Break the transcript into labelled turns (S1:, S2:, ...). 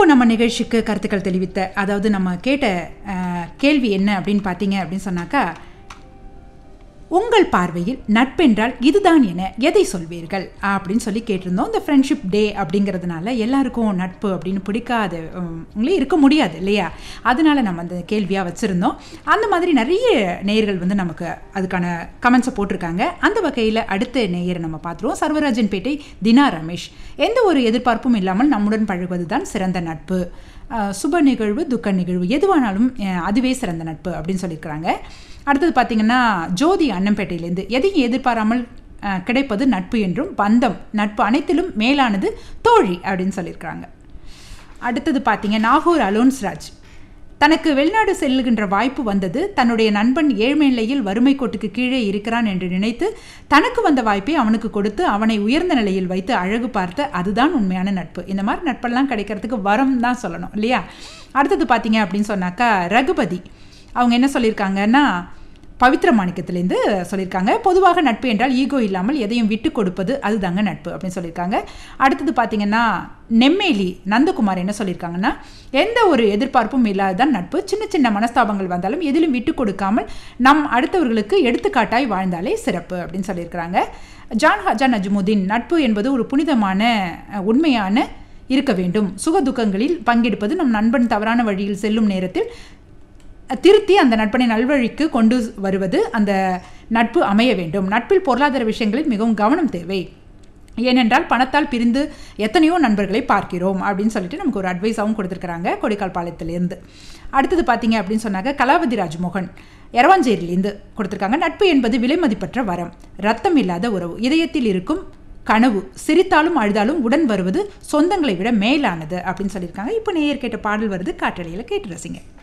S1: நம்ம நிகழ்ச்சிக்கு கருத்துக்கள் தெரிவித்த அதாவது நம்ம கேட்ட அஹ், கேள்வி என்ன அப்படின்னு பார்த்தீங்க அப்படின்னு சொன்னாக்கா உங்கள் பார்வையில் நட்பென்றால் இதுதான் என எதை சொல்வீர்கள் அப்படின்னு சொல்லி கேட்டிருந்தோம் இந்த ஃப்ரெண்ட்ஷிப் டே அப்படிங்கிறதுனால எல்லாருக்கும் நட்பு அப்படின்னு பிடிக்காத உம், உங்களே இருக்க முடியாது இல்லையா அதனால நம்ம அந்த கேள்வியாக வச்சுருந்தோம் அந்த மாதிரி நிறைய நேயர்கள் வந்து நமக்கு அதுக்கான கமெண்ட்ஸை போட்டிருக்காங்க அந்த வகையில் அடுத்த நேயரை நம்ம பார்த்துருவோம் சர்வராஜன் பேட்டை தினா ரமேஷ் எந்த ஒரு எதிர்பார்ப்பும் இல்லாமல் நம்முடன் பழகுவது தான் சிறந்த நட்பு அஹ், சுப நிகழ்வு துக்க நிகழ்வு எதுவானாலும் அஹ், அதுவே சிறந்த நட்பு அப்படின்னு சொல்லியிருக்கிறாங்க அடுத்தது பார்த்தீங்கன்னா ஜோதி அன்னம்பேட்டையிலேருந்து எதையும் எதிர்பாராமல் அஹ், கிடைப்பது நட்பு என்றும் பந்தம் நட்பு அனைத்திலும் மேலானது தோழி அப்படின்னு சொல்லியிருக்கிறாங்க அடுத்தது பார்த்தீங்க நாகூர் அலோன்ஸ்ராஜ் தனக்கு வெளிநாடு செல்லுகின்ற வாய்ப்பு வந்தது தன்னுடைய நண்பன் ஏழ்மை நிலையில் வறுமை கோட்டுக்கு கீழே இருக்கிறான் என்று நினைத்து தனக்கு வந்த வாய்ப்பை அவனுக்கு கொடுத்து அவனை உயர்ந்த நிலையில் வைத்து அழகு பார்த்த அதுதான் உண்மையான நட்பு இந்த மாதிரி நட்பெல்லாம் கிடைக்கிறதுக்கு வரம் தான் சொல்லணும் இல்லையா அடுத்தது பார்த்தீங்க அப்படின்னு சொன்னாக்கா ரகுபதி அவங்க என்ன சொல்லியிருக்காங்கன்னா பவித்ர மாணிக்கத்திலேருந்து சொல்லியிருக்காங்க பொதுவாக நட்பு என்றால் ஈகோ இல்லாமல் எதையும் விட்டு கொடுப்பது அதுதாங்க நட்பு அப்படின்னு சொல்லியிருக்காங்க அடுத்தது பார்த்தீங்கன்னா நெம்மேலி நந்தகுமார் என்ன சொல்லியிருக்காங்கன்னா எந்த ஒரு எதிர்பார்ப்பும் இல்லாததான் நட்பு சின்ன சின்ன மனஸ்தாபங்கள் வந்தாலும் எதிலும் விட்டு கொடுக்காமல் நம் அடுத்தவர்களுக்கு எடுத்துக்காட்டாய் வாழ்ந்தாலே சிறப்பு அப்படின்னு சொல்லியிருக்கிறாங்க ஜான் ஹஜா நஜ்முதீன் நட்பு என்பது ஒரு புனிதமான அஹ், உண்மையான இருக்க வேண்டும் சுக துக்கங்களில் பங்கெடுப்பது நம் நண்பன் தவறான வழியில் செல்லும் நேரத்தில் திருத்தி அந்த நட்பனை நல்வழிக்கு கொண்டு வருவது அந்த நட்பு அமைய வேண்டும் நட்பில் பொருளாதார விஷயங்களில் மிகவும் கவனம் தேவை ஏனென்றால் பணத்தால் பிரிந்து எத்தனையோ நண்பர்களை பார்க்கிறோம் அப்படின்னு சொல்லிட்டு நமக்கு ஒரு அட்வைஸாகவும் கொடுத்துருக்குறாங்க கொடிக்கால் பாளையத்திலேருந்து அடுத்தது பார்த்தீங்க அப்படின்னு சொன்னாக்க கலாவதி ராஜ்மோகன் எரவாஞ்சேரியிலேருந்து கொடுத்துருக்காங்க நட்பு என்பது விலை மதிப்பற்ற வரம் ரத்தம் இல்லாத உறவு இதயத்தில் இருக்கும் கனவு சிரித்தாலும் அழுதாலும் உடன் வருவது சொந்தங்களை விட மேலானது அப்படின்னு சொல்லியிருக்காங்க இப்போ நேயர் கேட்ட பாடல் வருது காற்றலையில் கேட்டு ரசிங்க